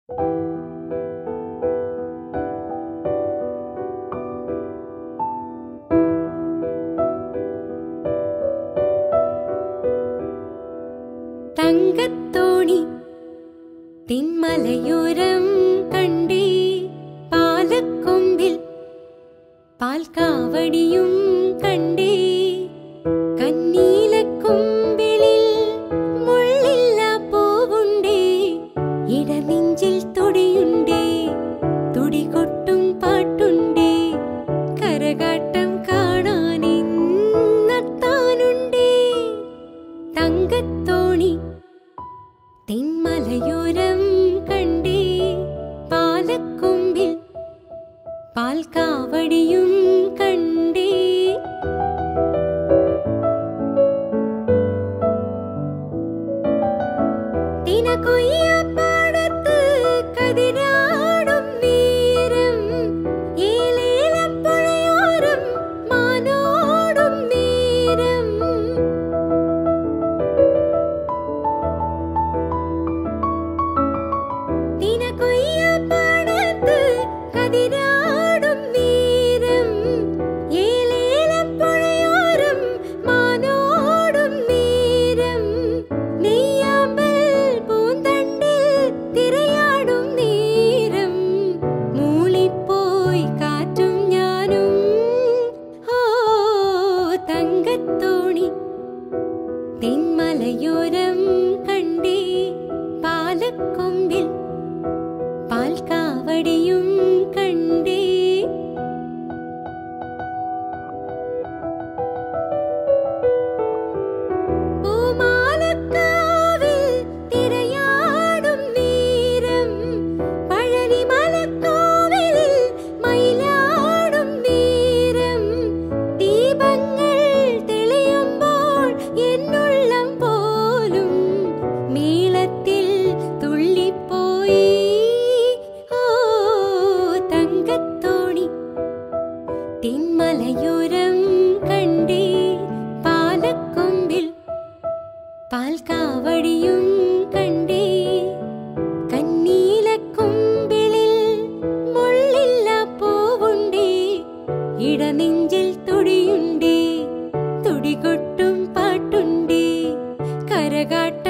തങ്കത്തോണി തിന്മലയോരം കണ്ടേ പാലക്കൊമ്പിൽ പാൽക്കാവടിയും കണ്ടേ കന്നീലക്കൊമ്പിളിൽ മുള്ളില്ല പൂവുണ്ടേ ഇടനെഞ്ചിൽ തുടിയുണ്ടേ തുടികൊട്ടും പാട്ടുണ്ടേ കരകാട്ടം കാണാനിന്നത്താനുണ്ടേ തങ്കത്തോണി തെന്മലയോരം കണ്ടേ പാലക്കൊമ്പിൽ പാൽക്കാവടിയും കണ്ടേ തിനകൊയ്യപ്പാടത്ത് കതിരാടും നേരം ഏലേലപ്പുഴയോരം മാനോടും നേരം തിനകൊയ്യപ്പാടത്ത് കതിരാടും നേരം ഏലേലപ്പുഴയോരം മാനോടും നേരം നെയ്യാമ്പൽ പൂന്തണ്ടിൽ തിരയാടും നേരം മൂളിപ്പോയി കാറ്റും ഞാനും ഓ തങ്കത്തോണി തെന്മലയോരം കണ്ടേ പാലക്കൊമ്പിൽ പാൽക്കാവടിയും കണ്ടേ പൂമാലക്കാവിൽ തിരയാടും നേരം പഴനിമലക്കോവിലിൽ മയിലാടും നേരം ദീപങ്ങൾ തെളിയുമ്പോൾ എന്നുള്ളം പോലും മേളത്തിൽ തുള്ളിപ്പോയി ഓ തങ്കത്തോണി തെന്മലയോരം കണ്ടേ പാലക്കൊമ്പിൽ പാൽക്കാവടിയും കണ്ടേ കന്നീലക്കൊമ്പിളിൽ മുള്ളില്ല പൂവുണ്ടേ ഇടനെഞ്ചിൽ തുടിയുണ്ടേ തുടികൊട്ടും പാട്ടുണ്ടേ കരകാട്ട